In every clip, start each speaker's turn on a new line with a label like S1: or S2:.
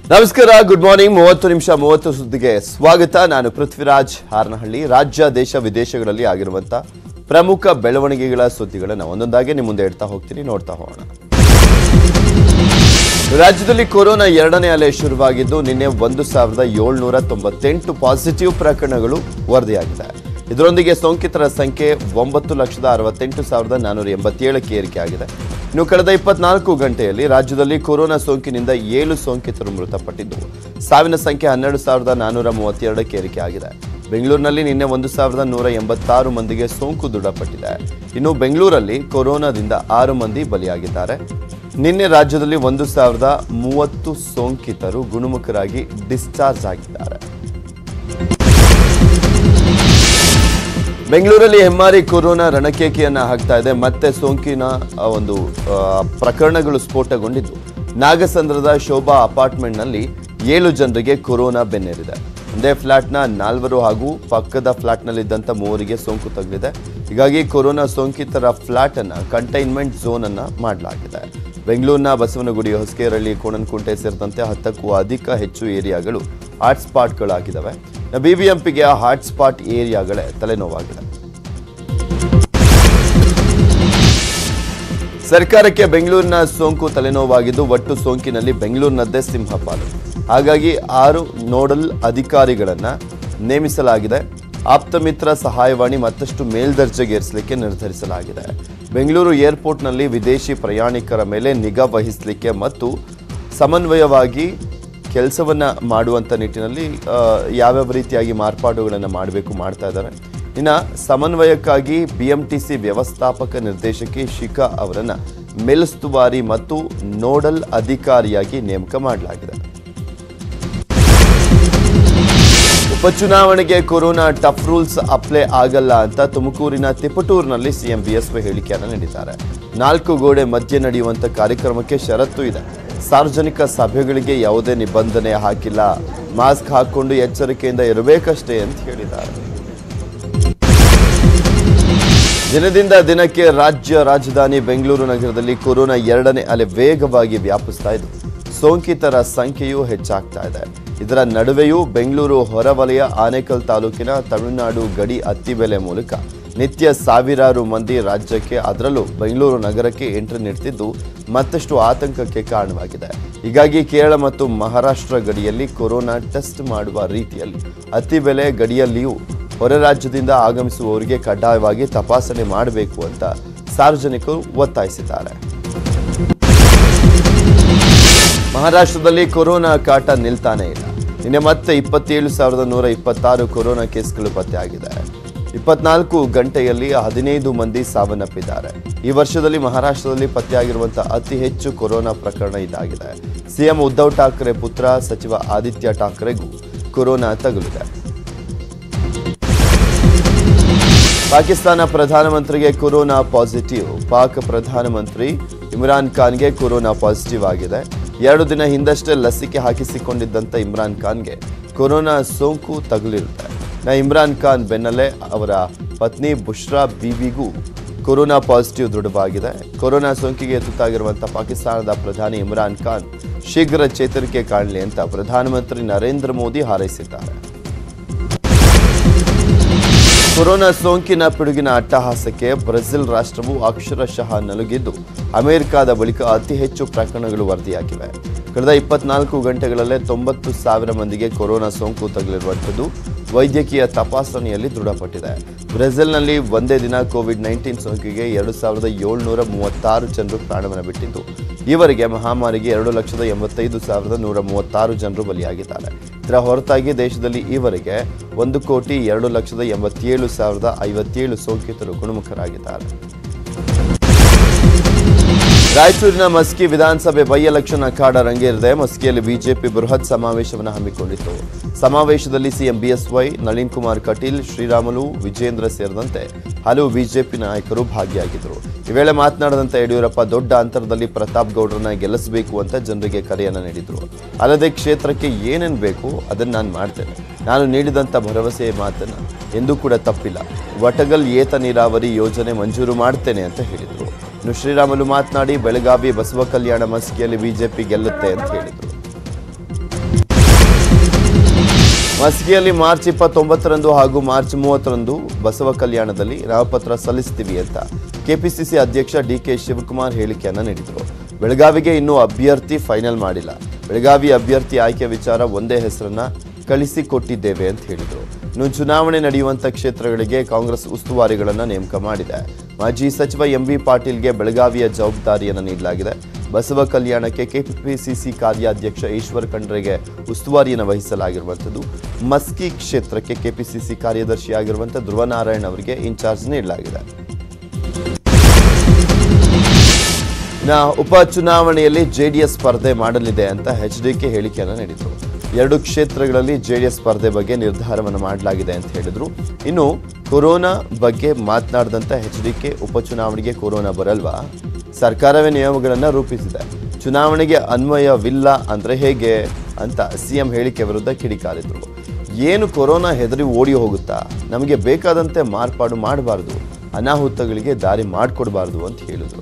S1: ನಮಸ್ಕಾರ good morning ಮೂವತ್ತು ನಿಮಿಷ ಮೂವತ್ತು ಸುದ್ದಿಗೆ ಸ್ವಾಗತ ನಾನು ಪೃಥ್ವಿರಾಜ್ ಹಾರನಹಳ್ಳಿ ರಾಜ್ಯ ದೇಶ ವಿದೇಶಗಳಲ್ಲಿ ಆಗಿರುವಂತ ಪ್ರಮುಖ ಬೆಳವಣಿಗೆಗಳ ಸುದ್ದಿಗಳನ್ನು ಒಂದೊಂದಾಗಿ ನಿಮ್ಮ ಮುಂದೆ ಇಡ್ತಾ ಹೋಗ್ತೀನಿ ನೋಡ್ತಾ ಹೋಗೋಣ ರಾಜ್ಯದಲ್ಲಿ ಕೊರೋನಾ ಎರಡನೇ ಅಲೆ ಶುರುವಾಗಿದ್ದು ನಿನ್ನೆ ಒಂದು ಸಾವಿರದ ಏಳ್ನೂರ ತೊಂಬತ್ತೆಂಟು ಪಾಸಿಟಿವ್ ಪ್ರಕರಣಗಳು ವರದಿಯಾಗಿದೆ ಇದರೊಂದಿಗೆ ಸೋಂಕಿತರ ಸಂಖ್ಯೆ ಒಂಬತ್ತು ಲಕ್ಷದ ಅರವತ್ತೆಂಟು ಸಾವಿರದ ನಾನ್ನೂರ ಎಂಬತ್ತೇಳಕ್ಕೆ ಏರಿಕೆಯಾಗಿದೆ ಇನ್ನು ಕಳೆದ ಇಪ್ಪತ್ನಾಲ್ಕು ಗಂಟೆಯಲ್ಲಿ ರಾಜ್ಯದಲ್ಲಿ ಕೊರೋನಾ ಸೋಂಕಿನಿಂದ ಏಳು ಸೋಂಕಿತರು ಮೃತಪಟ್ಟಿದ್ದು ಸಾವಿನ ಸಂಖ್ಯೆ ಹನ್ನೆರಡು ಸಾವಿರದ ನಾನ್ನೂರ ಮೂವತ್ತೆರಡಕ್ಕೆ ಏರಿಕೆಯಾಗಿದೆ ಬೆಂಗಳೂರಿನಲ್ಲಿ ನಿನ್ನೆ ಒಂದು ಸಾವಿರದ ನೂರ ಎಂಬತ್ತಾರು ಮಂದಿಗೆ ಸೋಂಕು ದೃಢಪಟ್ಟಿದೆ ಇನ್ನು ಬೆಂಗಳೂರಲ್ಲಿ ಕೊರೋನಾದಿಂದ ಆರು ಮಂದಿ ಬಲಿಯಾಗಿದ್ದಾರೆ ನಿನ್ನೆ ರಾಜ್ಯದಲ್ಲಿ ಒಂದು ಸಾವಿರದ ಮೂವತ್ತು ಸೋಂಕಿತರು ಗುಣಮುಖರಾಗಿ ಡಿಸ್ಚಾರ್ಜ್ ಆಗಿದ್ದಾರೆ ಬೆಂಗಳೂರಲ್ಲಿ ಹೆಮ್ಮಾರಿ ಕೊರೋನಾ ರಣಕೇಕೆಯನ್ನ ಹಾಕ್ತಾ ಇದೆ ಮತ್ತೆ ಸೋಂಕಿನ ಆ, ಒಂದು ಆ, ಪ್ರಕರಣಗಳು ಸ್ಫೋಟಗೊಂಡಿದ್ದು ನಾಗಸಂದ್ರದ ಶೋಭಾ ಅಪಾರ್ಟ್ಮೆಂಟ್ನಲ್ಲಿ ಏಳು ಜನರಿಗೆ ಕೊರೋನಾ ಬೆನ್ನೇರಿದೆ ಒಂದೇ ಫ್ಲಾಟ್ನ ನಾಲ್ವರು ಹಾಗೂ ಪಕ್ಕದ ಫ್ಲಾಟ್ನಲ್ಲಿದ್ದಂಥ ಮೂವರಿಗೆ ಸೋಂಕು ತಗುಲಿದೆ ಹೀಗಾಗಿ ಕೊರೋನಾ ಸೋಂಕಿತರ ಫ್ಲಾಟ್ ಅನ್ನ ಕಂಟೈನ್ಮೆಂಟ್ ಝೋನ್ ಅನ್ನ ಮಾಡಲಾಗಿದೆ ಬೆಂಗಳೂರಿನ ಬಸವನಗುಡಿ ಹೊಸಕೇರಳ್ಳಿ ಕೋಣನಕುಂಟೆ ಸೇರಿದಂತೆ ಹತ್ತಕ್ಕೂ ಅಧಿಕ ಹೆಚ್ಚು ಏರಿಯಾಗಳು ಹಾಟ್ಸ್ಪಾಟ್ಗಳಾಗಿದ್ದಾವೆ ಬಿಬಿಎಂಪಿಗೆ ಹಾಟ್ಸ್ಪಾಟ್ ಏರಿಯಾಗಳೇ ತಲೆನೋವಾಗಿದೆ ಸರ್ಕಾರಕ್ಕೆ ಬೆಂಗಳೂರಿನ ಸೋಂಕು ತಲೆನೋವಾಗಿದ್ದು ಒಟ್ಟು ಸೋಂಕಿನಲ್ಲಿ ಬೆಂಗಳೂರಿನದ್ದೇ ಸಿಂಹಪಾಲು ಹಾಗಾಗಿ ಆರು ನೋಡಲ್ ಅಧಿಕಾರಿಗಳನ್ನ ನೇಮಿಸಲಾಗಿದೆ ಆಪ್ತಮಿತ್ರ ಸಹಾಯವಾಣಿ ಮತ್ತಷ್ಟು ಮೇಲ್ದರ್ಜೆಗೇರಿಸಲಿಕ್ಕೆ ನಿರ್ಧರಿಸಲಾಗಿದೆ ಬೆಂಗಳೂರು ಏರ್ಪೋರ್ಟ್ನಲ್ಲಿ ವಿದೇಶಿ ಪ್ರಯಾಣಿಕರ ಮೇಲೆ ನಿಗಾ ವಹಿಸಲಿಕ್ಕೆ ಮತ್ತು ಸಮನ್ವಯವಾಗಿ ಕೆಲಸವನ್ನ ಮಾಡುವಂಥ ನಿಟ್ಟಿನಲ್ಲಿ ಆ, ಯಾವ್ಯಾವ ರೀತಿಯಾಗಿ ಮಾರ್ಪಾಡುಗಳನ್ನು ಮಾಡಬೇಕು ಮಾಡ್ತಾ ಇದ್ದಾರೆ ಇನ್ನು ಸಮನ್ವಯಕ್ಕಾಗಿ ಬಿಎಂಟಿಸಿ ವ್ಯವಸ್ಥಾಪಕ ನಿರ್ದೇಶಕಿ ಶಿಖಾ ಅವರನ್ನ ಮೇಲುಸ್ತುವಾರಿ ಮತ್ತು ನೋಡಲ್ ಅಧಿಕಾರಿಯಾಗಿ ನೇಮಕ ಮಾಡಲಾಗಿದೆ ಉಪಚುನಾವಣೆಗೆ ಕೊರೋನಾ ಟಫ್ ರೂಲ್ಸ್ ಅಪ್ಲೈ ಆಗಲ್ಲ ಅಂತ ತುಮಕೂರಿನ ತಿಪಟೂರಿನಲ್ಲಿ ಸಿಎಂ ಬಿಎಸ್ವೈ ಹೇಳಿಕೆಯನ್ನು ನೀಡಿದ್ದಾರೆ ನಾಲ್ಕು ಗೋಡೆ ಮಧ್ಯೆ ನಡೆಯುವಂತ ಕಾರ್ಯಕ್ರಮಕ್ಕೆ ಷರತ್ತು ಇದೆ ಸಾರ್ವಜನಿಕ ಸಭೆಗಳಿಗೆ ಯಾವುದೇ ನಿಬಂಧನೆ ಹಾಕಿಲ್ಲ ಮಾಸ್ಕ್ ಹಾಕೊಂಡು ಎಚ್ಚರಿಕೆಯಿಂದ ಇರಬೇಕಷ್ಟೇ ಅಂತ ಹೇಳಿದ್ದಾರೆ ದಿನದಿಂದ ದಿನಕ್ಕೆ ರಾಜ್ಯ ರಾಜಧಾನಿ ಬೆಂಗಳೂರು ನಗರದಲ್ಲಿ ಕೊರೋನಾ ಎರಡನೇ ಅಲೆ ವೇಗವಾಗಿ ವ್ಯಾಪಿಸ್ತಾ ಇದೆ ಸೋಂಕಿತರ ಸಂಖ್ಯೆಯೂ ಹೆಚ್ಚಾಗ್ತಾ ಇದೆ ಇದರ ನಡುವೆಯೂ ಬೆಂಗಳೂರು ಹೊರವಲಯ ಆನೇಕಲ್ ತಾಲೂಕಿನ ತಮಿಳುನಾಡು ಗಡಿ ಅತ್ತಿಬೆಲೆ ಮೂಲಕ ನಿತ್ಯ ಸಾವಿರಾರು ಮಂದಿ ರಾಜ್ಯಕ್ಕೆ ಅದರಲ್ಲೂ ಬೆಂಗಳೂರು ನಗರಕ್ಕೆ ಎಂಟ್ರಿ ನೀಡ್ತಿದ್ದು ಮತ್ತಷ್ಟು ಆತಂಕಕ್ಕೆ ಕಾರಣವಾಗಿದೆ ಹೀಗಾಗಿ ಕೇರಳ ಮತ್ತು ಮಹಾರಾಷ್ಟ್ರ ಗಡಿಯಲ್ಲಿ ಕೊರೋನಾ ಟೆಸ್ಟ್ ಮಾಡುವ ರೀತಿಯಲ್ಲಿ ಅತ್ತಿಬೆಲೆ ಗಡಿಯಲ್ಲಿಯೂ ಹೊರ ರಾಜ್ಯದಿಂದ ಆಗಮಿಸುವವರಿಗೆ ಕಡ್ಡಾಯವಾಗಿ ತಪಾಸಣೆ ಮಾಡಬೇಕು ಅಂತ ಸಾರ್ವಜನಿಕರು ಒತ್ತಾಯಿಸಿದ್ದಾರೆ ಮಹಾರಾಷ್ಟ್ರದಲ್ಲಿ ಕೊರೋನಾ ಕಾಟ ನಿಲ್ತಾನೇ ಇಲ್ಲ ನಿನ್ನೆ ಮತ್ತೆ ಇಪ್ಪತ್ತೇಳು ಸಾವಿರದ ನೂರ ಇಪ್ಪತ್ತಾರು ಕೊರೋನಾ ಕೇಸ್ಗಳು ಪತ್ತೆಯಾಗಿದೆ ಇಪ್ಪತ್ನಾಲ್ಕು ಗಂಟೆಯಲ್ಲಿ ಹದಿನೈದು ಮಂದಿ ಸಾವನ್ನಪ್ಪಿದ್ದಾರೆ ಈ ವರ್ಷದಲ್ಲಿ ಮಹಾರಾಷ್ಟ್ರದಲ್ಲಿ ಪತ್ತೆಯಾಗಿರುವಂತಹ ಅತಿ ಹೆಚ್ಚು ಕೊರೋನಾ ಪ್ರಕರಣ ಇದಾಗಿದೆ ಸಿಎಂ ಉದ್ಧವ್ ಠಾಕ್ರೆ ಪುತ್ರ ಸಚಿವ ಆದಿತ್ಯ ಠಾಕ್ರೆಗೂ ಕೊರೋನಾ ತಗುಲಿದೆ ಪಾಕಿಸ್ತಾನ ಪ್ರಧಾನಮಂತ್ರಿಗೆ ಕೊರೋನಾ ಪಾಸಿಟಿವ್ ಪಾಕ್ ಪ್ರಧಾನಮಂತ್ರಿ ಇಮ್ರಾನ್ ಖಾನ್ಗೆ ಕೊರೋನಾ ಪಾಸಿಟಿವ್ ಆಗಿದೆ ಎರಡು ದಿನ ಹಿಂದಷ್ಟೇ ಲಸಿಕೆ ಹಾಕಿಸಿಕೊಂಡಿದ್ದಂಥ ಇಮ್ರಾನ್ ಖಾನ್ಗೆ ಕೊರೋನಾ ಸೋಂಕು ತಗುಲಿರುತ್ತೆ ನಾ ಇಮ್ರಾನ್ ಖಾನ್ ಬೆನ್ನಲ್ಲೇ ಅವರ ಪತ್ನಿ ಬುಷ್ರಾ ಬೀಬಿಗೂ ಕೊರೋನಾ ಪಾಸಿಟಿವ್ ದೃಢವಾಗಿದೆ ಕೊರೋನಾ ಸೋಂಕಿಗೆ ತುತ್ತಾಗಿರುವಂಥ ಪಾಕಿಸ್ತಾನದ ಪ್ರಧಾನಿ ಇಮ್ರಾನ್ ಖಾನ್ ಶೀಘ್ರ ಚೇತರಿಕೆ ಕಾಣಲಿ ಅಂತ ಪ್ರಧಾನಮಂತ್ರಿ ನರೇಂದ್ರ ಮೋದಿ ಹಾರೈಸಿದ್ದಾರೆ ಕೊರೋನಾ ಸೋಂಕಿನ ಪಿಡುಗಿನ ಅಟ್ಟಹಾಸಕ್ಕೆ ಬ್ರೆಜಿಲ್ ರಾಷ್ಟ್ರವು ಅಕ್ಷರಶಃ ನಲುಗಿದ್ದು ಅಮೆರಿಕದ ಬಳಿಕ ಅತಿ ಹೆಚ್ಚು ಪ್ರಕರಣಗಳು ವರದಿಯಾಗಿವೆ ಕಳೆದ ಇಪ್ಪತ್ನಾಲ್ಕು ಗಂಟೆಗಳಲ್ಲೇ ತೊಂಬತ್ತು ಸಾವಿರ ಮಂದಿಗೆ ಕೊರೋನಾ ಸೋಂಕು ತಗುಲಿರುವಂಥದ್ದು ವೈದ್ಯಕೀಯ ತಪಾಸಣೆಯಲ್ಲಿ ದೃಢಪಟ್ಟಿದೆ ಬ್ರೆಜಿಲ್ನಲ್ಲಿ ಒಂದೇ ದಿನ ಕೋವಿಡ್ ನೈನ್ಟೀನ್ ಸೋಂಕಿಗೆ ಎರಡು ಸಾವಿರದ ಏಳ್ನೂರ ಮೂವತ್ತಾರು ಜನರು ಪ್ರಾಣವನ್ನು ಬಿಟ್ಟಿದ್ದು ಈವರೆಗೆ ಮಹಾಮಾರಿಗೆ ಎರಡು ಲಕ್ಷದ ಎಂಬತ್ತೈದು ಸಾವಿರದ ನೂರ ಮೂವತ್ತಾರು ಜನರು ಬಲಿಯಾಗಿದ್ದಾರೆ ಇದರ ಹೊರತಾಗಿ ದೇಶದಲ್ಲಿ ಈವರೆಗೆ ಒಂದು ಕೋಟಿ ಎರಡು ಲಕ್ಷದ ಎಂಬತ್ತೇಳು ಸಾವಿರದ ಐವತ್ತೇಳು ಸೋಂಕಿತರು ಗುಣಮುಖರಾಗಿದ್ದಾರೆ ರಾಯಚೂರಿನ ಮಸ್ಕಿ ವಿಧಾನಸಭೆ ಬೈ ಎಲೆಕ್ಷನ್ ಅಖಾಡ ರಂಗೇರಿದೆ ಮಸ್ಕಿಯಲ್ಲಿ ಬಿಜೆಪಿ ಬೃಹತ್ ಸಮಾವೇಶವನ್ನು ಹಮ್ಮಿಕೊಂಡಿತ್ತು ಸಮಾವೇಶದಲ್ಲಿ ಸಿಎಂ ಬಿಎಸ್ವೈ ನಳಿನ್ ಕುಮಾರ್ ಕಟೀಲ್ ಶ್ರೀರಾಮುಲು ವಿಜೇಂದ್ರ ಸೇರಿದಂತೆ ಹಲವು ಬಿಜೆಪಿ ನಾಯಕರು ಭಾಗಿಯಾಗಿದ್ದರು ಈ ವೇಳೆ ಮಾತನಾಡಿದಂಥ ಯಡಿಯೂರಪ್ಪ ದೊಡ್ಡ ಅಂತರದಲ್ಲಿ ಪ್ರತಾಪ್ ಗೌಡ್ರನ್ನ ಗೆಲ್ಲಿಸಬೇಕು ಅಂತ ಜನರಿಗೆ ಕರೆಯನ್ನು ನೀಡಿದರು ಅಲ್ಲದೆ ಕ್ಷೇತ್ರಕ್ಕೆ ಏನೇನು ಬೇಕು ಅದನ್ನು ನಾನು ಮಾಡ್ತೇನೆ ನಾನು ನೀಡಿದಂಥ ಭರವಸೆಯ ಮಾತನ್ನು ಎಂದೂ ಕೂಡ ತಪ್ಪಿಲ್ಲ ವಟಗಲ್ ಏತ ನೀರಾವರಿ ಯೋಜನೆ ಮಂಜೂರು ಮಾಡ್ತೇನೆ ಅಂತ ಹೇಳಿದರು ಇನ್ನು ಶ್ರೀರಾಮುಲು ಮಾತನಾಡಿ ಬೆಳಗಾವಿ ಬಸವ ಕಲ್ಯಾಣ ಮಸ್ಕಿಯಲ್ಲಿ ಬಿಜೆಪಿ ಗೆಲ್ಲುತ್ತೆ ಅಂತ ಹೇಳಿದರು ಮಸ್ಕಿಯಲ್ಲಿ ಮಾರ್ಚ್ ಇಪ್ಪತ್ತೊಂಬತ್ತರಂದು ಹಾಗೂ ಮಾರ್ಚ್ ಮೂವತ್ತರಂದು ಬಸವ ಕಲ್ಯಾಣದಲ್ಲಿ ನಾಮಪತ್ರ ಸಲ್ಲಿಸ್ತೀವಿ ಅಂತ ಕೆಪಿಸಿಸಿ ಅಧ್ಯಕ್ಷ ಡಿಕೆ ಶಿವಕುಮಾರ್ ಹೇಳಿಕೆಯನ್ನ ನೀಡಿದರು ಬೆಳಗಾವಿಗೆ ಇನ್ನೂ ಅಭ್ಯರ್ಥಿ ಫೈನಲ್ ಮಾಡಿಲ್ಲ ಬೆಳಗಾವಿ ಅಭ್ಯರ್ಥಿ ಆಯ್ಕೆ ವಿಚಾರ ಒಂದೇ ಹೆಸರನ್ನ ಕಳಿಸಿಕೊಟ್ಟಿದ್ದೇವೆ ಅಂತ ಹೇಳಿದರು ಇನ್ನು ಚುನಾವಣೆ ನಡೆಯುವಂತ ಕ್ಷೇತ್ರಗಳಿಗೆ ಕಾಂಗ್ರೆಸ್ ಉಸ್ತುವಾರಿಗಳನ್ನ ನೇಮಕ ಮಾಡಿದೆ ಮಾಜಿ ಸಚಿವ ಎಂಬಿ ಪಾಟೀಲ್ಗೆ ಬೆಳಗಾವಿಯ ಜವಾಬ್ದಾರಿಯನ್ನು ನೀಡಲಾಗಿದೆ ಬಸವ ಕಲ್ಯಾಣಕ್ಕೆ ಕೆಪಿಸಿಸಿ ಕಾರ್ಯಾಧ್ಯಕ್ಷ ಈಶ್ವರ್ ಖಂಡ್ರೆಗೆ ಉಸ್ತುವಾರಿಯನ್ನು ವಹಿಸಲಾಗಿರುವಂಥದ್ದು ಮಸ್ಕಿ ಕ್ಷೇತ್ರಕ್ಕೆ ಕೆಪಿಸಿಸಿ ಕಾರ್ಯದರ್ಶಿಯಾಗಿರುವಂಥ ಧ್ರುವನಾರಾಯಣ್ ಅವರಿಗೆ ಇನ್ಚಾರ್ಜ್ ನೀಡಲಾಗಿದೆ ಇನ್ನ ಉಪಚುನಾವಣೆಯಲ್ಲಿ ಜೆಡಿಎಸ್ ಸ್ಪರ್ಧೆ ಮಾಡಲಿದೆ ಅಂತ ಎಚ್ ಡಿ ಕೆ ಹೇಳಿಕೆಯನ್ನು ನೀಡಿದರು ಎರಡು ಕ್ಷೇತ್ರಗಳಲ್ಲಿ ಜೆಡಿಎಸ್ ಸ್ಪರ್ಧೆ ಬಗ್ಗೆ ನಿರ್ಧಾರವನ್ನು ಮಾಡಲಾಗಿದೆ ಅಂತ ಹೇಳಿದ್ರು ಇನ್ನು ಕೊರೋನಾ ಬಗ್ಗೆ ಮಾತನಾಡಿದಂಥ ಎಚ್ ಡಿ ಕೆ ಉಪಚುನಾವಣೆಗೆ ಕೊರೋನಾ ಬರಲ್ವಾ ಸರ್ಕಾರವೇ ನಿಯಮಗಳನ್ನು ರೂಪಿಸಿದೆ ಚುನಾವಣೆಗೆ ಅನ್ವಯವಿಲ್ಲ ಅಂದ್ರೆ ಹೇಗೆ ಅಂತ ಸಿಎಂ ಹೇಳಿಕೆ ವಿರುದ್ಧ ಕಿಡಿಕಾರಿದ್ರು ಏನು ಕೊರೋನಾ ಹೆದರಿ ಓಡಿ ಹೋಗುತ್ತಾ ನಮಗೆ ಬೇಕಾದಂತೆ ಮಾರ್ಪಾಡು ಮಾಡಬಾರ್ದು ಅನಾಹುತಗಳಿಗೆ ದಾರಿ ಮಾಡಿಕೊಡಬಾರ್ದು ಅಂತ ಹೇಳಿದ್ರು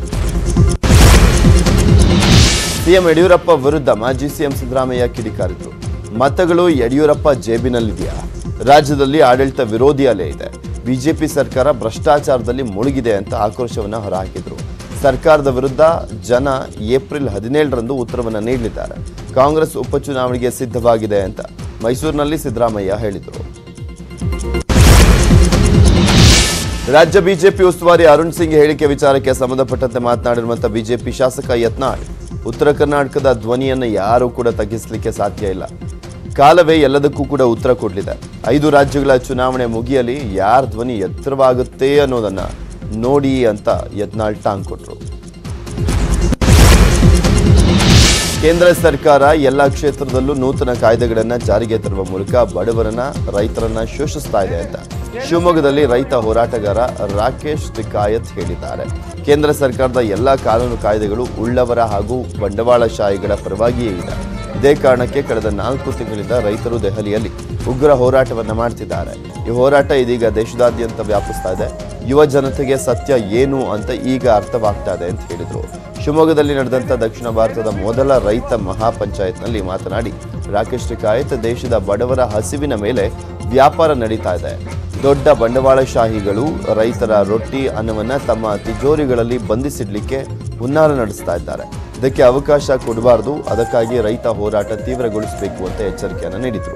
S1: ಸಿಎಂ ಯಡಿಯೂರಪ್ಪ ವಿರುದ್ಧ ಮಾಜಿ ಸಿಎಂ ಸಿದ್ದರಾಮಯ್ಯ ಕಿಡಿಕಾರಿದ್ರು ಮತಗಳು ಯಡಿಯೂರಪ್ಪ ಜೇಬಿನಲ್ಲಿದೆಯಾ ರಾಜ್ಯದಲ್ಲಿ ಆಡಳಿತ ವಿರೋಧಿ ಅಲೆ ಇದೆ ಬಿಜೆಪಿ ಸರ್ಕಾರ ಭ್ರಷ್ಟಾಚಾರದಲ್ಲಿ ಮುಳುಗಿದೆ ಅಂತ ಆಕ್ರೋಶವನ್ನ ಹೊರಹಾಕಿದ್ರು ಸರ್ಕಾರದ ವಿರುದ್ಧ ಜನ ಏಪ್ರಿಲ್ ಹದಿನೇಳರಂದು ಉತ್ತರವನ್ನು ನೀಡಲಿದ್ದಾರೆ ಕಾಂಗ್ರೆಸ್ ಉಪಚುನಾವಣೆಗೆ ಸಿದ್ಧವಾಗಿದೆ ಅಂತ ಮೈಸೂರಿನಲ್ಲಿ ಸಿದ್ದರಾಮಯ್ಯ ಹೇಳಿದರು ರಾಜ್ಯ ಬಿಜೆಪಿ ಉಸ್ತುವಾರಿ ಅರುಣ್ ಸಿಂಗ್ ಹೇಳಿಕೆ ವಿಚಾರಕ್ಕೆ ಸಂಬಂಧಪಟ್ಟಂತೆ ಮಾತನಾಡಿರುವಂತಹ ಬಿಜೆಪಿ ಶಾಸಕ ಯತ್ನಾಳ್ ಉತ್ತರ ಕರ್ನಾಟಕದ ಧ್ವನಿಯನ್ನು ಯಾರೂ ಕೂಡ ತಗ್ಗಿಸಲಿಕ್ಕೆ ಸಾಧ್ಯ ಇಲ್ಲ ಕಾಲವೇ ಎಲ್ಲದಕ್ಕೂ ಕೂಡ ಉತ್ತರ ಕೊಡಲಿದೆ ಐದು ರಾಜ್ಯಗಳ ಚುನಾವಣೆ ಮುಗಿಯಲಿ ಯಾರ ಧ್ವನಿ ಎತ್ತರವಾಗುತ್ತೆ ಅನ್ನೋದನ್ನ ನೋಡಿ ಅಂತ ಯತ್ನಾಳ್ ಟಾಂಗ್ ಕೊಟ್ರು ಕೇಂದ್ರ ಸರ್ಕಾರ ಎಲ್ಲ ಕ್ಷೇತ್ರದಲ್ಲೂ ನೂತನ ಕಾಯ್ದೆಗಳನ್ನು ಜಾರಿಗೆ ತರುವ ಮೂಲಕ ಬಡವರನ್ನ ರೈತರನ್ನ ಶೋಷಿಸ್ತಾ ಇದೆ ಅಂತ ಶಿವಮೊಗ್ಗದಲ್ಲಿ ರೈತ ಹೋರಾಟಗಾರ ರಾಕೇಶ್ ಟಿಕಾಯತ್ ಹೇಳಿದ್ದಾರೆ ಕೇಂದ್ರ ಸರ್ಕಾರದ ಎಲ್ಲ ಕಾನೂನು ಕಾಯ್ದೆಗಳು ಉಳ್ಳವರ ಹಾಗೂ ಬಂಡವಾಳಶಾಹಿಗಳ ಪರವಾಗಿಯೇ ಇದೆ ಇದೇ ಕಾರಣಕ್ಕೆ ಕಳೆದ ನಾಲ್ಕು ತಿಂಗಳಿಂದ ರೈತರು ದೆಹಲಿಯಲ್ಲಿ ಉಗ್ರ ಹೋರಾಟವನ್ನ ಮಾಡ್ತಿದ್ದಾರೆ ಈ ಹೋರಾಟ ಇದೀಗ ದೇಶದಾದ್ಯಂತ ವ್ಯಾಪಿಸ್ತಾ ಇದೆ ಯುವ ಜನತೆಗೆ ಸತ್ಯ ಏನು ಅಂತ ಈಗ ಅರ್ಥವಾಗ್ತಾ ಇದೆ ಅಂತ ಹೇಳಿದರು ಶಿವಮೊಗ್ಗದಲ್ಲಿ ನಡೆದಂಥ ದಕ್ಷಿಣ ಭಾರತದ ಮೊದಲ ರೈತ ಮಹಾಪಂಚಾಯತ್ನಲ್ಲಿ ಮಾತನಾಡಿ ರಾಕೇಶ್ ಟಿಕಾಯತ್ ದೇಶದ ಬಡವರ ಹಸಿವಿನ ಮೇಲೆ ವ್ಯಾಪಾರ ನಡೀತಾ ಇದೆ ದೊಡ್ಡ ಬಂಡವಾಳಶಾಹಿಗಳು ರೈತರ ರೊಟ್ಟಿ ಅನ್ನವನ್ನ ತಮ್ಮ ತಿಜೋರಿಗಳಲ್ಲಿ ಬಂಧಿಸಿಡ್ಲಿಕ್ಕೆ ಹುನ್ನಾರ ನಡೆಸ್ತಾ ಇದ್ದಾರೆ ಇದಕ್ಕೆ ಅವಕಾಶ ಕೊಡಬಾರದು ಅದಕ್ಕಾಗಿ ರೈತ ಹೋರಾಟ ತೀವ್ರಗೊಳಿಸಬೇಕು ಅಂತ ಎಚ್ಚರಿಕೆಯನ್ನು ನೀಡಿದರು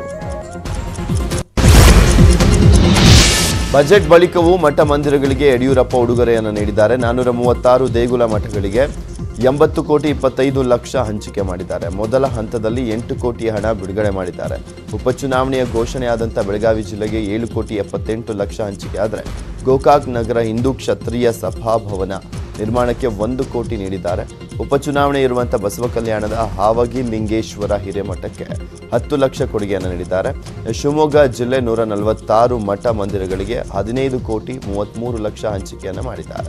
S1: ಬಜೆಟ್ ಬಳಿಕವೂ ಮಠ ಮಂದಿರಗಳಿಗೆ ಯಡಿಯೂರಪ್ಪ ಉಡುಗೊರೆಯನ್ನು ನೀಡಿದ್ದಾರೆ ನಾನ್ನೂರ ಮೂವತ್ತಾರು ದೇಗುಲ ಮಠಗಳಿಗೆ ಎಂಬತ್ತು ಕೋಟಿ ಇಪ್ಪತ್ತೈದು ಲಕ್ಷ ಹಂಚಿಕೆ ಮಾಡಿದ್ದಾರೆ ಮೊದಲ ಹಂತದಲ್ಲಿ ಎಂಟು ಕೋಟಿ ಹಣ ಬಿಡುಗಡೆ ಮಾಡಿದ್ದಾರೆ ಉಪಚುನಾವಣೆಯ ಘೋಷಣೆಯಾದಂಥ ಬೆಳಗಾವಿ ಜಿಲ್ಲೆಗೆ ಏಳು ಕೋಟಿ ಎಪ್ಪತ್ತೆಂಟು ಲಕ್ಷ ಹಂಚಿಕೆ ಆದರೆ ಗೋಕಾಕ್ ನಗರ ಹಿಂದೂ ಕ್ಷತ್ರಿಯ ಸಭಾಭವನ ನಿರ್ಮಾಣಕ್ಕೆ ಒಂದು ಕೋಟಿ ನೀಡಿದ್ದಾರೆ ಉಪಚುನಾವಣೆ ಇರುವಂಥ ಬಸವ ಕಲ್ಯಾಣದ ಹಾವಗಿ ಲಿಂಗೇಶ್ವರ ಹಿರೇಮಠಕ್ಕೆ ಹತ್ತು ಲಕ್ಷ ಕೊಡುಗೆಯನ್ನು ನೀಡಿದ್ದಾರೆ ಶಿವಮೊಗ್ಗ ಜಿಲ್ಲೆ ನೂರ ನಲವತ್ತಾರು ಮಠ ಮಂದಿರಗಳಿಗೆ ಹದಿನೈದು ಕೋಟಿ ಮೂವತ್ತ್ಮೂರು ಲಕ್ಷ ಹಂಚಿಕೆಯನ್ನು ಮಾಡಿದ್ದಾರೆ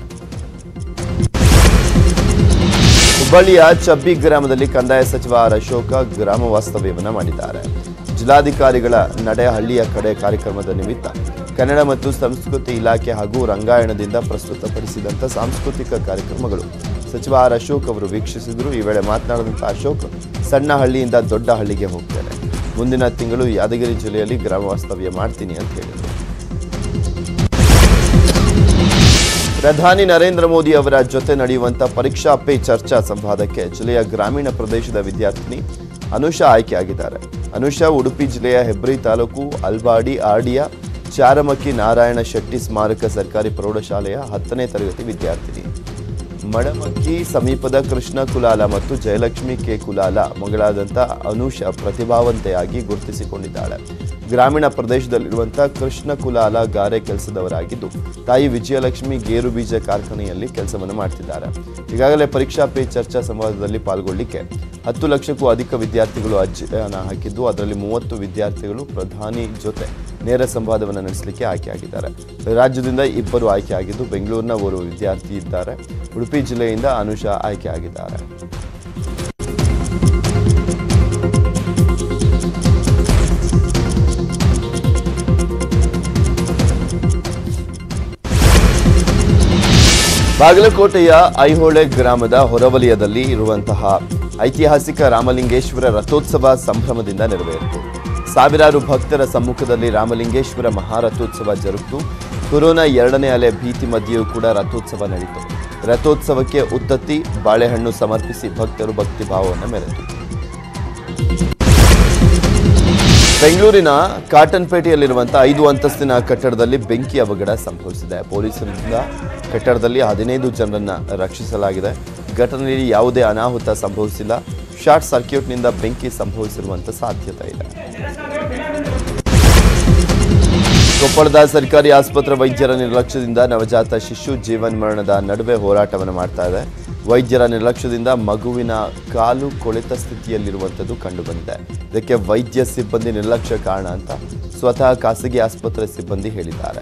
S1: ಹುಬ್ಬಳ್ಳಿಯ ಚಬ್ಬಿ ಗ್ರಾಮದಲ್ಲಿ ಕಂದಾಯ ಸಚಿವ ಆರ್ ಅಶೋಕ ಗ್ರಾಮ ವಾಸ್ತವ್ಯವನ್ನು ಮಾಡಿದ್ದಾರೆ ಜಿಲ್ಲಾಧಿಕಾರಿಗಳ ನಡೆ ಹಳ್ಳಿಯ ಕಡೆ ಕಾರ್ಯಕ್ರಮದ ನಿಮಿತ್ತ ಕನ್ನಡ ಮತ್ತು ಸಂಸ್ಕೃತಿ ಇಲಾಖೆ ಹಾಗೂ ರಂಗಾಯಣದಿಂದ ಪ್ರಸ್ತುತಪಡಿಸಿದಂಥ ಸಾಂಸ್ಕೃತಿಕ ಕಾರ್ಯಕ್ರಮಗಳು ಸಚಿವ ಆರ್ ಅಶೋಕ್ ಅವರು ವೀಕ್ಷಿಸಿದರು ಈ ವೇಳೆ ಮಾತನಾಡಿದಂಥ ಅಶೋಕ್ ಸಣ್ಣ ಹಳ್ಳಿಯಿಂದ ದೊಡ್ಡ ಹಳ್ಳಿಗೆ ಹೋಗ್ತೇನೆ ಮುಂದಿನ ತಿಂಗಳು ಯಾದಗಿರಿ ಜಿಲ್ಲೆಯಲ್ಲಿ ಗ್ರಾಮ ವಾಸ್ತವ್ಯ ಮಾಡ್ತೀನಿ ಅಂತ ಹೇಳಿದರು ಪ್ರಧಾನಿ ನರೇಂದ್ರ ಮೋದಿ ಅವರ ಜೊತೆ ನಡೆಯುವಂಥ ಪರೀಕ್ಷಾ ಪೇ ಚರ್ಚಾ ಸಂವಾದಕ್ಕೆ ಜಿಲ್ಲೆಯ ಗ್ರಾಮೀಣ ಪ್ರದೇಶದ ವಿದ್ಯಾರ್ಥಿನಿ ಅನುಷಾ ಆಯ್ಕೆಯಾಗಿದ್ದಾರೆ ಅನುಷಾ ಉಡುಪಿ ಜಿಲ್ಲೆಯ ಹೆಬ್ರಿ ತಾಲೂಕು ಅಲ್ಬಾಡಿ ಆರ್ಡಿಯ ಚಾರಮಕ್ಕಿ ನಾರಾಯಣ ಶೆಟ್ಟಿ ಸ್ಮಾರಕ ಸರ್ಕಾರಿ ಪ್ರೌಢಶಾಲೆಯ ಹತ್ತನೇ ತರಗತಿ ವಿದ್ಯಾರ್ಥಿನಿ ಮಡಮಕ್ಕಿ ಸಮೀಪದ ಕೃಷ್ಣ ಕುಲಾಲ ಮತ್ತು ಜಯಲಕ್ಷ್ಮಿ ಕೆ ಕುಲಾಲ ಮಗಳಾದಂಥ ಅನುಷ ಪ್ರತಿಭಾವಂತೆಯಾಗಿ ಗುರುತಿಸಿಕೊಂಡಿದ್ದಾಳೆ ಗ್ರಾಮೀಣ ಪ್ರದೇಶದಲ್ಲಿರುವಂಥ ಕೃಷ್ಣ ಕುಲಾಲ ಗಾರೆ ಕೆಲಸದವರಾಗಿದ್ದು ತಾಯಿ ವಿಜಯಲಕ್ಷ್ಮಿ ಗೇರು ಬೀಜ ಕಾರ್ಖಾನೆಯಲ್ಲಿ ಕೆಲಸವನ್ನು ಮಾಡ್ತಿದ್ದಾರೆ ಈಗಾಗಲೇ ಪರೀಕ್ಷಾ ಪೇ ಚರ್ಚಾ ಸಂವಾದದಲ್ಲಿ ಪಾಲ್ಗೊಳ್ಳಿಕ್ಕೆ ಹತ್ತು ಲಕ್ಷಕ್ಕೂ ಅಧಿಕ ವಿದ್ಯಾರ್ಥಿಗಳು ಅರ್ಜಿಯನ್ನು ಹಾಕಿದ್ದು ಅದರಲ್ಲಿ ಮೂವತ್ತು ವಿದ್ಯಾರ್ಥಿಗಳು ಪ್ರಧಾನಿ ಜೊತೆ ನೇರ ಸಂವಾದವನ್ನು ನಡೆಸಲಿಕ್ಕೆ ಆಯ್ಕೆಯಾಗಿದ್ದಾರೆ ರಾಜ್ಯದಿಂದ ಇಬ್ಬರು ಆಯ್ಕೆಯಾಗಿದ್ದು ಬೆಂಗಳೂರಿನ ಓರ್ವ ವಿದ್ಯಾರ್ಥಿ ಇದ್ದಾರೆ ಉಡುಪಿ ಜಿಲ್ಲೆಯಿಂದ ಅನುಷಾ ಆಯ್ಕೆಯಾಗಿದ್ದಾರೆ ಬಾಗಲಕೋಟೆಯ ಐಹೊಳೆ ಗ್ರಾಮದ ಹೊರವಲಯದಲ್ಲಿ ಇರುವಂತಹ ಐತಿಹಾಸಿಕ ರಾಮಲಿಂಗೇಶ್ವರ ರಥೋತ್ಸವ ಸಂಭ್ರಮದಿಂದ ನೆರವೇರಿತು ಸಾವಿರಾರು ಭಕ್ತರ ಸಮ್ಮುಖದಲ್ಲಿ ರಾಮಲಿಂಗೇಶ್ವರ ಮಹಾರಥೋತ್ಸವ ಜರುಗಿತು ಕೊರೋನಾ ಎರಡನೇ ಅಲೆ ಭೀತಿ ಮಧ್ಯೆಯೂ ಕೂಡ ರಥೋತ್ಸವ ನಡೆಯಿತು ರಥೋತ್ಸವಕ್ಕೆ ಉತ್ತತ್ತಿ ಬಾಳೆಹಣ್ಣು ಸಮರ್ಪಿಸಿ ಭಕ್ತರು ಭಕ್ತಿ ಭಾವವನ್ನು ಮೆರೆದರು ಬೆಂಗಳೂರಿನ ಕಾಟನ್ಪೇಟೆಯಲ್ಲಿರುವಂತಹ ಐದು ಅಂತಸ್ತಿನ ಕಟ್ಟಡದಲ್ಲಿ ಬೆಂಕಿ ಅವಘಡ ಸಂಭವಿಸಿದೆ ಪೊಲೀಸರಿಂದ ಕಟ್ಟಡದಲ್ಲಿ ಹದಿನೈದು ಜನರನ್ನ ರಕ್ಷಿಸಲಾಗಿದೆ ಘಟನೆಯಲ್ಲಿ ಯಾವುದೇ ಅನಾಹುತ ಸಂಭವಿಸಿಲ್ಲ ಶಾರ್ಟ್ ಸರ್ಕ್ಯೂಟ್ನಿಂದ ಬೆಂಕಿ ಸಂಭವಿಸಿರುವಂತ ಸಾಧ್ಯತೆ ಇದೆ ಕೊಪ್ಪಳದ ಸರ್ಕಾರಿ ಆಸ್ಪತ್ರೆ ವೈದ್ಯರ ನಿರ್ಲಕ್ಷ್ಯದಿಂದ ನವಜಾತ ಶಿಶು ಜೀವನ್ ಮರಣದ ನಡುವೆ ಹೋರಾಟವನ್ನು ಮಾಡ್ತಾ ಇದೆ ವೈದ್ಯರ ನಿರ್ಲಕ್ಷ್ಯದಿಂದ ಮಗುವಿನ ಕಾಲು ಕೊಳೆತ ಸ್ಥಿತಿಯಲ್ಲಿರುವಂಥದ್ದು ಕಂಡುಬಂದಿದೆ ಇದಕ್ಕೆ ವೈದ್ಯ ಸಿಬ್ಬಂದಿ ನಿರ್ಲಕ್ಷ್ಯ ಕಾರಣ ಅಂತ ಸ್ವತಃ ಖಾಸಗಿ ಆಸ್ಪತ್ರೆ ಸಿಬ್ಬಂದಿ ಹೇಳಿದ್ದಾರೆ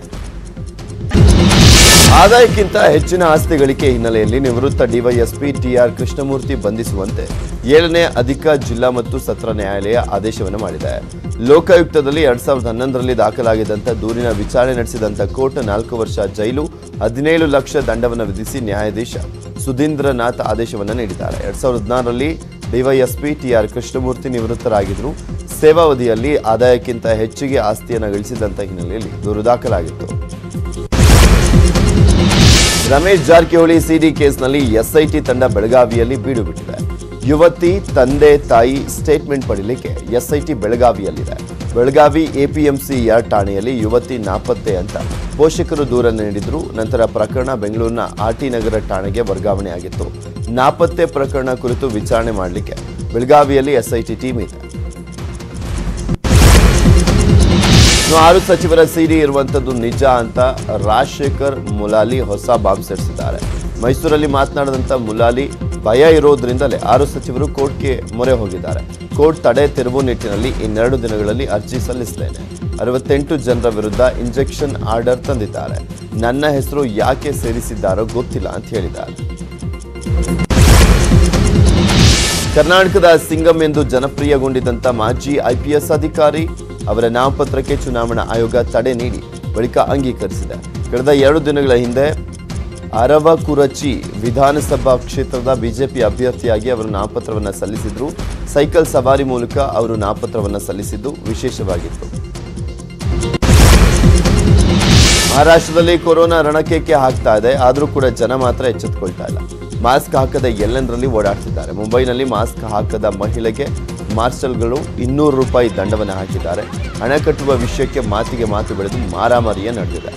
S1: ಆದಾಯಕ್ಕಿಂತ ಹೆಚ್ಚಿನ ಆಸ್ತಿ ಗಳಿಕೆ ಹಿನ್ನೆಲೆಯಲ್ಲಿ ನಿವೃತ್ತ ಡಿವೈಎಸ್ಪಿ ಟಿಆರ್ ಕೃಷ್ಣಮೂರ್ತಿ ಬಂಧಿಸುವಂತೆ ಏಳನೇ ಅಧಿಕ ಜಿಲ್ಲಾ ಮತ್ತು ಸತ್ರ ನ್ಯಾಯಾಲಯ ಆದೇಶವನ್ನು ಮಾಡಿದೆ ಲೋಕಾಯುಕ್ತದಲ್ಲಿ ಎರಡ್ ಸಾವಿರದ ಹನ್ನೊಂದರಲ್ಲಿ ದಾಖಲಾಗಿದ್ದಂಥ ದೂರಿನ ವಿಚಾರಣೆ ನಡೆಸಿದಂಥ ಕೋರ್ಟ್ ನಾಲ್ಕು ವರ್ಷ ಜೈಲು ಹದಿನೇಳು ಲಕ್ಷ ದಂಡವನ್ನು ವಿಧಿಸಿ ನ್ಯಾಯಾಧೀಶ ಸುಧೀಂದ್ರನಾಥ್ ಆದೇಶವನ್ನು ನೀಡಿದ್ದಾರೆ ಎರಡ್ ಸಾವಿರದ ಹದಿನಾರರಲ್ಲಿ ಡಿವೈಎಸ್ಪಿ ಟಿಆರ್ ಕೃಷ್ಣಮೂರ್ತಿ ನಿವೃತ್ತರಾಗಿದ್ದರು ಸೇವಾವಧಿಯಲ್ಲಿ ಆದಾಯಕ್ಕಿಂತ ಹೆಚ್ಚಿಗೆ ಆಸ್ತಿಯನ್ನು ಗಳಿಸಿದಂಥ ಹಿನ್ನೆಲೆಯಲ್ಲಿ ದೂರು ದಾಖಲಾಗಿತ್ತು ರಮೇಶ್ ಜಾರಕಿಹೊಳಿ ಸಿಡಿ ಕೇಸ್ನಲ್ಲಿ ಎಸ್ಐಟಿ ತಂಡ ಬೆಳಗಾವಿಯಲ್ಲಿ ಬೀಡು ಬಿಟ್ಟಿದೆ ಯುವತಿ ತಂದೆ ತಾಯಿ ಸ್ಟೇಟ್ಮೆಂಟ್ ಪಡೆಯಲಿಕ್ಕೆ ಎಸ್ಐಟಿ ಬೆಳಗಾವಿಯಲ್ಲಿದೆ ಬೆಳಗಾವಿ ಎಪಿಎಂಸಿ ಯಾರ್ಡ್ ಠಾಣೆಯಲ್ಲಿ ಯುವತಿ ನಾಪತ್ತೆ ಅಂತ ಪೋಷಕರು ದೂರ ನೀಡಿದ್ರು ನಂತರ ಪ್ರಕರಣ ಬೆಂಗಳೂರಿನ ಆರ್ಟಿ ನಗರ ಠಾಣೆಗೆ ವರ್ಗಾವಣೆಯಾಗಿತ್ತು ನಾಪತ್ತೆ ಪ್ರಕರಣ ಕುರಿತು ವಿಚಾರಣೆ ಮಾಡಲಿಕ್ಕೆ ಬೆಳಗಾವಿಯಲ್ಲಿ ಎಸ್ಐಟಿ ಟೀಮ್ ಇದೆ ಇನ್ನು ಆರು ಸಚಿವರ ಸಿಡಿ ಇರುವಂತದ್ದು ನಿಜ ಅಂತ ರಾಜಶೇಖರ್ ಮುಲಾಲಿ ಹೊಸ ಬಾಂಬ್ ಸಿಡಿಸಿದ್ದಾರೆ ಮೈಸೂರಲ್ಲಿ ಮಾತನಾಡಿದಂತ ಮುಲಾಲಿ ಭಯ ಇರೋದ್ರಿಂದಲೇ ಆರು ಸಚಿವರು ಕೋರ್ಟ್ಗೆ ಮೊರೆ ಹೋಗಿದ್ದಾರೆ ಕೋರ್ಟ್ ತಡೆ ತೆರವು ನಿಟ್ಟಿನಲ್ಲಿ ಇನ್ನೆರಡು ದಿನಗಳಲ್ಲಿ ಅರ್ಜಿ ಸಲ್ಲಿಸಿದ್ದೇನೆ ಅರವತ್ತೆಂಟು ಜನರ ವಿರುದ್ಧ ಇಂಜೆಕ್ಷನ್ ಆರ್ಡರ್ ತಂದಿದ್ದಾರೆ ನನ್ನ ಹೆಸರು ಯಾಕೆ ಸೇರಿಸಿದ್ದಾರೋ ಗೊತ್ತಿಲ್ಲ ಅಂತ ಹೇಳಿದ್ದಾರೆ ಕರ್ನಾಟಕದ ಸಿಂಗಂ ಎಂದು ಜನಪ್ರಿಯಗೊಂಡಿದ್ದಂಥ ಮಾಜಿ ಐಪಿಎಸ್ ಅಧಿಕಾರಿ ಅವರ ನಾಮಪತ್ರಕ್ಕೆ ಚುನಾವಣಾ ಆಯೋಗ ತಡೆ ನೀಡಿ ಬಳಿಕ ಅಂಗೀಕರಿಸಿದೆ ಕಳೆದ ಎರಡು ದಿನಗಳ ಹಿಂದೆ ಅರವಕುರಚಿ ವಿಧಾನಸಭಾ ಕ್ಷೇತ್ರದ ಬಿಜೆಪಿ ಅಭ್ಯರ್ಥಿಯಾಗಿ ಅವರು ನಾಮಪತ್ರವನ್ನು ಸಲ್ಲಿಸಿದ್ರು ಸೈಕಲ್ ಸವಾರಿ ಮೂಲಕ ಅವರು ನಾಮಪತ್ರವನ್ನು ಸಲ್ಲಿಸಿದ್ದು ವಿಶೇಷವಾಗಿತ್ತು ಮಹಾರಾಷ್ಟ್ರದಲ್ಲಿ ಕೊರೋನಾ ರಣಕೇಕೆ ಹಾಕ್ತಾ ಇದೆ ಆದರೂ ಕೂಡ ಜನ ಮಾತ್ರ ಎಚ್ಚೆತ್ತುಕೊಳ್ತಾ ಇಲ್ಲ ಮಾಸ್ಕ್ ಹಾಕದ ಎಲ್ಲೆಂದರಲ್ಲಿ ಓಡಾಡ್ತಿದ್ದಾರೆ ಮುಂಬೈನಲ್ಲಿ ಮಾಸ್ಕ್ ಹಾಕದ ಮಹಿಳೆಗೆ ಮಾರ್ಷಲ್ಗಳು ಇನ್ನೂರು ರೂಪಾಯಿ ದಂಡವನ್ನು ಹಾಕಿದ್ದಾರೆ ಹಣ ಕಟ್ಟುವ ವಿಷಯಕ್ಕೆ ಮಾತಿಗೆ ಮಾತು ಬೆಳೆದು ಮಾರಾಮಾರಿಯೇ ನಡೆದಿದೆ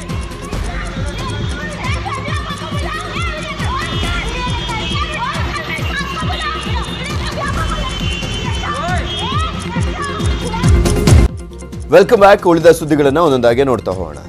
S1: ವೆಲ್ಕಮ್ ಬ್ಯಾಕ್ ಉಳಿದ ಸುದ್ದಿಗಳನ್ನು ಒಂದೊಂದಾಗೆ ನೋಡ್ತಾ ಹೋಗೋಣ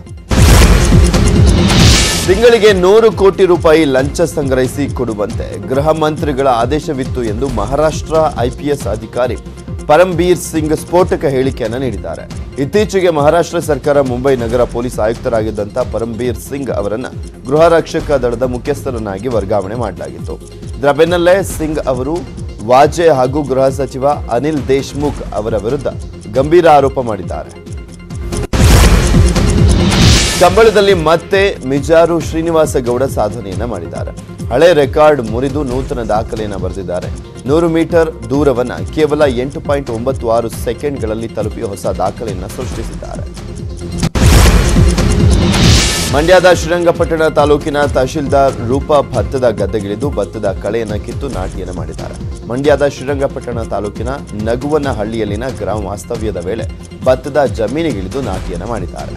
S1: ತಿಂಗಳಿಗೆ ನೂರು ಕೋಟಿ ರೂಪಾಯಿ ಲಂಚ ಸಂಗ್ರಹಿಸಿ ಕೊಡುವಂತೆ ಗೃಹ ಮಂತ್ರಿಗಳ ಆದೇಶವಿತ್ತು ಎಂದು ಮಹಾರಾಷ್ಟ್ರ ಐಪಿಎಸ್ ಅಧಿಕಾರಿ ಪರಂಬೀರ್ ಸಿಂಗ್ ಸ್ಫೋಟಕ ಹೇಳಿಕೆಯನ್ನು ನೀಡಿದ್ದಾರೆ ಇತ್ತೀಚೆಗೆ ಮಹಾರಾಷ್ಟ್ರ ಸರ್ಕಾರ ಮುಂಬೈ ನಗರ ಪೊಲೀಸ್ ಆಯುಕ್ತರಾಗಿದ್ದಂಥ ಪರಂಬೀರ್ ಸಿಂಗ್ ಅವರನ್ನ ಗೃಹ ರಕ್ಷಕ ದಳದ ಮುಖ್ಯಸ್ಥರನ್ನಾಗಿ ವರ್ಗಾವಣೆ ಮಾಡಲಾಗಿತ್ತು ಇದರ ಬೆನ್ನಲ್ಲೇ ಸಿಂಗ್ ಅವರು ವಾಜೆ ಹಾಗೂ ಗೃಹ ಸಚಿವ ಅನಿಲ್ ದೇಶ್ಮುಖ್ ಅವರ ವಿರುದ್ಧ ಗಂಭೀರ ಆರೋಪ ಮಾಡಿದ್ದಾರೆ ಕಂಬಳದಲ್ಲಿ ಮತ್ತೆ ಮಿಜಾರು ಶ್ರೀನಿವಾಸ ಗೌಡ ಸಾಧನೆಯನ್ನ ಮಾಡಿದ್ದಾರೆ ಹಳೆ ರೆಕಾರ್ಡ್ ಮುರಿದು ನೂತನ ದಾಖಲೆಯನ್ನ ಬರೆದಿದ್ದಾರೆ ನೂರು ಮೀಟರ್ ದೂರವನ್ನ ಕೇವಲ ಎಂಟು ಪಾಯಿಂಟ್ ಒಂಬತ್ತು ಆರು ಸೆಕೆಂಡ್ಗಳಲ್ಲಿ ತಲುಪಿ ಹೊಸ ದಾಖಲೆಯನ್ನ ಸೃಷ್ಟಿಸಿದ್ದಾರೆ ಮಂಡ್ಯದ ಶ್ರೀರಂಗಪಟ್ಟಣ ತಾಲೂಕಿನ ತಹಶೀಲ್ದಾರ್ ರೂಪ ಭತ್ತದ ಗದ್ದೆಗಿಳಿದು ಭತ್ತದ ಕಳೆಯನ್ನ ಕಿತ್ತು ನಾಟಿಯನ್ನು ಮಾಡಿದ್ದಾರೆ ಮಂಡ್ಯದ ಶ್ರೀರಂಗಪಟ್ಟಣ ತಾಲೂಕಿನ ನಗುವನ ಹಳ್ಳಿಯಲ್ಲಿನ ಗ್ರಾಮ ವಾಸ್ತವ್ಯದ ವೇಳೆ ಭತ್ತದ ಜಮೀನಿಗಿಳಿದು ನಾಟಿಯನ್ನು ಮಾಡಿದ್ದಾರೆ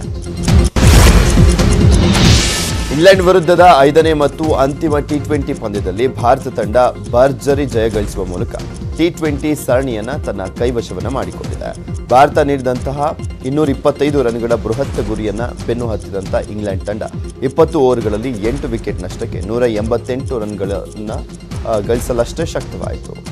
S1: ಇಂಗ್ಲೆಂಡ್ ವಿರುದ್ಧದ ಐದನೇ ಮತ್ತು ಅಂತಿಮ ಟಿ ಟ್ವೆಂಟಿ ಪಂದ್ಯದಲ್ಲಿ ಭಾರತ ತಂಡ ಭರ್ಜರಿ ಜಯ ಗಳಿಸುವ ಮೂಲಕ ಟಿ ಟ್ವೆಂಟಿ ಸರಣಿಯನ್ನ ತನ್ನ ಕೈವಶವನ್ನ ಮಾಡಿಕೊಂಡಿದೆ ಭಾರತ ನೀಡಿದಂತಹ ಇನ್ನೂರ ಇಪ್ಪತ್ತೈದು ರನ್ಗಳ ಬೃಹತ್ ಗುರಿಯನ್ನ ಬೆನ್ನು ಹತ್ತಿದಂತ ಇಂಗ್ಲೆಂಡ್ ತಂಡ ಇಪ್ಪತ್ತು ಓವರ್ಗಳಲ್ಲಿ ಎಂಟು ವಿಕೆಟ್ ನಷ್ಟಕ್ಕೆ ನೂರ ಎಂಬತ್ತೆಂಟು ರನ್ಗಳನ್ನ ಆ, ಗಳಿಸಲಷ್ಟೇ ಶಕ್ತವಾಯಿತು